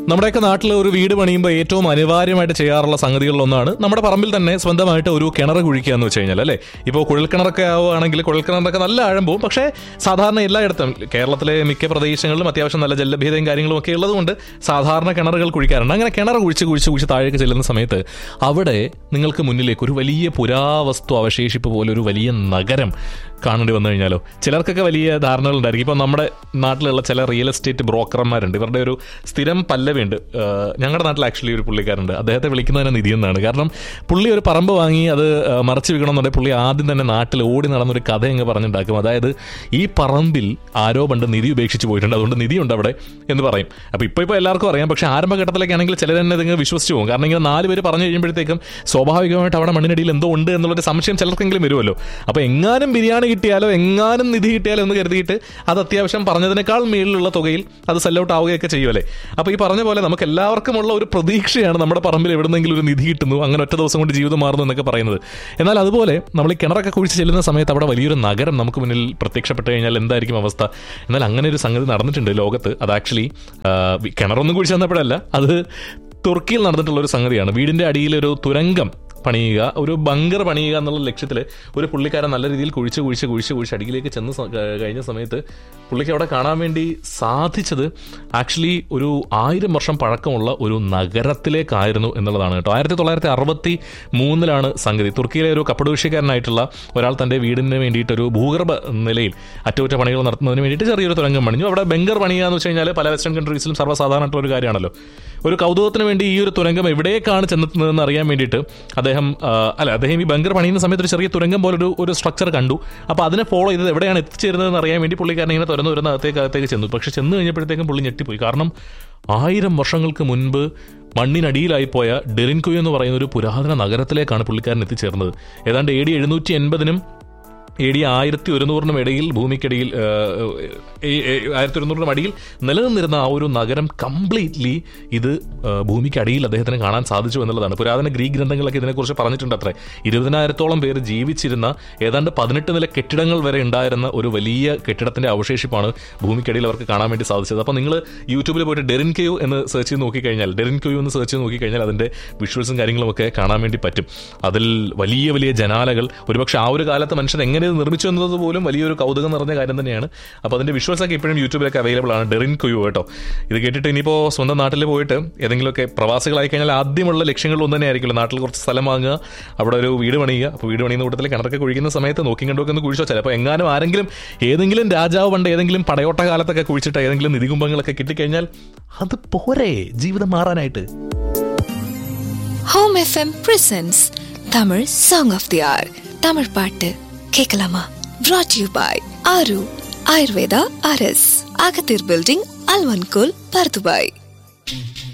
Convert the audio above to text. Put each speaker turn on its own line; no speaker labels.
നമ്മുടെയൊക്കെ നാട്ടിൽ ഒരു വീട് പണിയുമ്പോൾ ഏറ്റവും അനിവാര്യമായിട്ട് ചെയ്യാറുള്ള സംഗതികളിലൊന്നാണ് നമ്മുടെ പറമ്പിൽ തന്നെ സ്വന്തമായിട്ട് ഒരു കിണർ കുഴിക്കുക എന്ന് വെച്ച് കഴിഞ്ഞാൽ അല്ലേ ഇപ്പോൾ കുഴൽക്കിണറൊക്കെ ആവുകയാണെങ്കിൽ കുഴൽക്കിണറൊക്കെ നല്ല ആഴം പോകും പക്ഷേ സാധാരണ എല്ലായിടത്തും കേരളത്തിലെ മിക്ക പ്രദേശങ്ങളിലും അത്യാവശ്യം നല്ല ജലഭീതയും കാര്യങ്ങളും ഒക്കെ ഉള്ളതുകൊണ്ട് സാധാരണ കിണറുകൾ കുഴിക്കാറുണ്ട് അങ്ങനെ കിണർ കുഴിച്ച് കുഴിച്ച് കുഴിച്ച് താഴേക്ക് ചെല്ലുന്ന സമയത്ത് അവിടെ നിങ്ങൾക്ക് മുന്നിലേക്ക് ഒരു വലിയ പുരാവസ്തു അവശേഷിപ്പ് പോലെ ഒരു വലിയ നഗരം കാണേണ്ടി വന്നു കഴിഞ്ഞാലോ ചിലർക്കൊക്കെ വലിയ ധാരണകൾ ഉണ്ടായിരിക്കും ഇപ്പോൾ നമ്മുടെ നാട്ടിലുള്ള ചില റിയൽ എസ്റ്റേറ്റ് ബ്രോക്കർമാരുണ്ട് ഇവരുടെ ഒരു സ്ഥിരം പല്ലവിയുണ്ട് ഏഹ് ഞങ്ങളുടെ നാട്ടിൽ ആക്ച്വലി ഒരു പുള്ളിക്കാരുണ്ട് അദ്ദേഹത്തെ വിളിക്കുന്നതിന് നിധി എന്നാണ് കാരണം പുള്ളി ഒരു പറമ്പ് വാങ്ങി അത് ഏഹ് മറച്ചു വെക്കണമെന്നുണ്ടെങ്കിൽ പുള്ളി ആദ്യം തന്നെ നാട്ടിൽ ഓടി നടന്നൊരു കഥ അങ്ങ് പറഞ്ഞുണ്ടാക്കും അതായത് ഈ പറമ്പിൽ ആരോ പണ്ട് നിധി ഉപേക്ഷിച്ച് പോയിട്ടുണ്ട് അതുകൊണ്ട് നിധിയുണ്ട് അവിടെ എന്ന് പറയും അപ്പോൾ ഇപ്പോൾ ഇപ്പോൾ എല്ലാവർക്കും അറിയാം പക്ഷേ ആരംഭഘട്ടത്തിലൊക്കെ ആണെങ്കിൽ ചിലർ തന്നെ ഇതിങ്ങനെ വിശ്വസിച്ച് പോകും കാരണം ഇങ്ങനെ നാല് പേര് പറഞ്ഞു കഴിയുമ്പോഴത്തേക്കും സ്വാഭാവികമായിട്ട് അവിടെ മണ്ണിനടിയിൽ എന്തോ ഉണ്ട് എന്നുള്ളൊരു സംശയം ചിലർക്കെങ്കിലും വരുമല്ലോ അപ്പോൾ എങ്ങാനും ബിരിയാണി കിട്ടിയാലോ എങ്ങാനും നിധി കിട്ടിയാലോ എന്ന് കരുതിയിട്ട് അത് അത്യാവശ്യം പറഞ്ഞതിനേക്കാൾ മേളിലുള്ള തുകയിൽ അത് സെൽ ഔട്ട് ആവുകയൊക്കെ ചെയ്യുമല്ലേ അപ്പോൾ ഈ പറഞ്ഞ പോലെ നമുക്ക് എല്ലാവർക്കുമുള്ള ഒരു പ്രതീക്ഷയാണ് നമ്മുടെ പറമ്പിൽ എവിടെന്നെങ്കിലും ഒരു നിധി കിട്ടുന്നു അങ്ങനെ ഒറ്റ ദിവസം കൊണ്ട് ജീവിതം മാറുന്നു എന്നൊക്കെ പറയുന്നത് എന്നാൽ അതുപോലെ നമ്മൾ ഈ കിണറൊക്കെ കുഴിച്ച് ചെല്ലുന്ന സമയത്ത് അവിടെ വലിയൊരു നഗരം നമുക്ക് മുന്നിൽ പ്രത്യക്ഷപ്പെട്ട് കഴിഞ്ഞാൽ എന്തായിരിക്കും അവസ്ഥ എന്നാൽ അങ്ങനെ ഒരു സംഗതി നടന്നിട്ടുണ്ട് ലോകത്ത് അത് ആക്ച്വലി കിണറൊന്നും കുഴിച്ച് തന്നപ്പോഴല്ല അത് തുർക്കിയിൽ നടന്നിട്ടുള്ള ഒരു സംഗതിയാണ് വീടിന്റെ അടിയിൽ ഒരു തുരങ്കം പണിയുക ഒരു ബങ്കർ പണിയുക എന്നുള്ള ലക്ഷ്യത്തിൽ ഒരു പുള്ളിക്കാരൻ നല്ല രീതിയിൽ കുഴിച്ച് കുഴിച്ച് കുഴിച്ച് കുഴിച്ച് അടിയിലേക്ക് ചെന്ന് സ- ക- കഴിഞ്ഞ സമയത്ത് പുള്ളിക്ക് അവിടെ കാണാൻ വേണ്ടി സാധിച്ചത് ആക്ച്വലി ഒരു ആയിരം വർഷം പഴക്കമുള്ള ഒരു നഗരത്തിലേക്കായിരുന്നു എന്നുള്ളതാണ് കേട്ടോ ആയിരത്തി തൊള്ളായിരത്തി അറുപത്തി മൂന്നിലാണ് സംഗതി തുർക്കിയിലെ ഒരു കപ്പടൂഷ്യക്കാരനായിട്ടുള്ള ഒരാൾ തന്റെ വീടിന് വേണ്ടിയിട്ട് ഒരു ഭൂഗർഭ നിലയിൽ അറ്റകുറ്റപ്പണികൾ നടത്തുന്നതിന് വേണ്ടിയിട്ട് ചെറിയൊരു തുരങ്കം പണിഞ്ഞു അവിടെ ബംഗർ പണിയുക എന്ന് വെച്ച് കഴിഞ്ഞാൽ പല വെസ്റ്റേൺ കൺട്രീസിലും സർവ്വസാധാരണമായിട്ടുള്ള ഒരു കാര്യമാണല്ലോ ഒരു കൗതുകത്തിന് വേണ്ടി ഈ ഒരു തുരങ്കം എവിടേക്കാണ് ചെന്നെത്തുന്നതെന്ന് അറിയാൻ വേണ്ടിയിട്ട് അദ്ദേഹം ആ, അല്ല അദ്ദേഹം ഈ ബങ്കർ പണിയുന്ന സമയത്ത് ഒരു ചെറിയ തുരങ്കം പോലെ ഒരു ഒരു സ്ട്രക്ചർ കണ്ടു അപ്പോൾ അതിനെ ഫോളോ ചെയ്തത് എവിടെയാണ് എത്തിച്ചേരുന്നതെന്ന് അറിയാൻ വേണ്ടി പുള്ളിക്കാരൻ ഇങ്ങനെ തുറന്നു വരുന്ന അകത്തേക്ക് അകത്തേക്ക് ചെന്നു പക്ഷെ ചെന്ന് കഴിഞ്ഞപ്പോഴത്തേക്കും പുള്ളി ഞെട്ടിപ്പോയി കാരണം ആയിരം വർഷങ്ങൾക്ക് മുൻപ് മണ്ണിനടിയിലായി പോയ ഡെറിൻകുയ് എന്ന് പറയുന്ന ഒരു പുരാതന നഗരത്തിലേക്കാണ് പുള്ളിക്കാരൻ എത്തിച്ചേർന്നത് ഏതാണ്ട് എ ഡി എഴുന്നൂറ്റി എൺപതിനും എ ഡി ആയിരത്തി ഒരുന്നൂറിനും ഇടയിൽ ഭൂമിക്കടിയിൽ ആയിരത്തി ഒരുന്നൂറിനും അടിയിൽ നിലനിന്നിരുന്ന ആ ഒരു നഗരം കംപ്ലീറ്റ്ലി ഇത് ആ, ഭൂമിക്കടിയിൽ അദ്ദേഹത്തിന് കാണാൻ സാധിച്ചു എന്നുള്ളതാണ് പുരാതന ഗ്രീക്ക് ഗ്രന്ഥങ്ങളൊക്കെ ഇതിനെക്കുറിച്ച് പറഞ്ഞിട്ടുണ്ട് അത്രേ ഇരുപതിനായിരത്തോളം പേര് ജീവിച്ചിരുന്ന ഏതാണ്ട് പതിനെട്ട് നില കെട്ടിടങ്ങൾ വരെ ഉണ്ടായിരുന്ന ഒരു വലിയ കെട്ടിടത്തിന്റെ അവശേഷിപ്പാണ് ഭൂമിക്കടിയിൽ അവർക്ക് കാണാൻ വേണ്ടി സാധിച്ചത് അപ്പോൾ നിങ്ങൾ യൂട്യൂബിൽ പോയിട്ട് ഡെറിൻ ക്യൂ എന്ന് സെർച്ച് ചെയ്ത് നോക്കിക്കഴിഞ്ഞാൽ ഡെറിൻ ക്യൂ എന്ന് സെർച്ച് ചെയ്ത് നോക്കിക്കഴിഞ്ഞാൽ അതിന്റെ വിഷ്വൽസും കാര്യങ്ങളും ഒക്കെ കാണാൻ വേണ്ടി പറ്റും അതിൽ വലിയ വലിയ ജനാലകൾ ഒരുപക്ഷെ ആ ഒരു കാലത്ത് മനുഷ്യൻ എങ്ങനെ ഇത് നിർമ്മിച്ചു എന്നത് പോലും വലിയൊരു കൗതുകം നിറഞ്ഞ കാര്യം തന്നെയാണ് അപ്പോൾ അതിന്റെ വിഷ്വൽസ് ഒക്കെ ഇപ്പോഴും യൂട്യൂബിലൊക്കെ അവൈലബിൾ ആണ് ഡെറിൻ ക്യൂ കേട്ടോ ഇത് കേട്ടിട്ട് ഇനിയിപ്പോൾ സ്വന്തം നാട്ടിൽ പോയിട്ട് ഏതെങ്കിലുമൊക്കെ പ്രവാസികളായി കഴിഞ്ഞാൽ ആദ്യമുള്ള ലക്ഷ്യങ്ങൾ ഒന്ന് തന്നെ ആയിരിക്കുമല്ലോ നാട്ടിൽ കുറച്ച് സ്ഥലം വാങ്ങുക അവിടെ ഒരു വീട് പണിയുക അപ്പോൾ വീട് പണിയുന്ന കൂട്ടത്തിൽ കിണറൊക്കെ കുഴിക്കുന്ന സമയത്ത് നോക്കി കണ്ടൊക്കെ ഒന്ന് കുഴിച്ചോ ചിലപ്പോൾ എങ്ങാനും ആരെങ്കിലും ഏതെങ്കിലും രാജാവ് പണ്ട് ഏതെങ്കിലും പടയോട്ട കാലത്തൊക്കെ കുഴിച്ചിട്ട് ഏതെങ്കിലും നിധികുംഭങ്ങളൊക്കെ കിട്ടിക്കഴിഞ്ഞാൽ അത് പോരെ ജീവിതം മാറാനായിട്ട്
home FM presents Tamil song of the year Tamil பாட்டு கேட்கலாமா brought you by Aaru Ayurveda RS அகத்தீர் பில்டிங் அல்வன்கோல் பர்துபாய்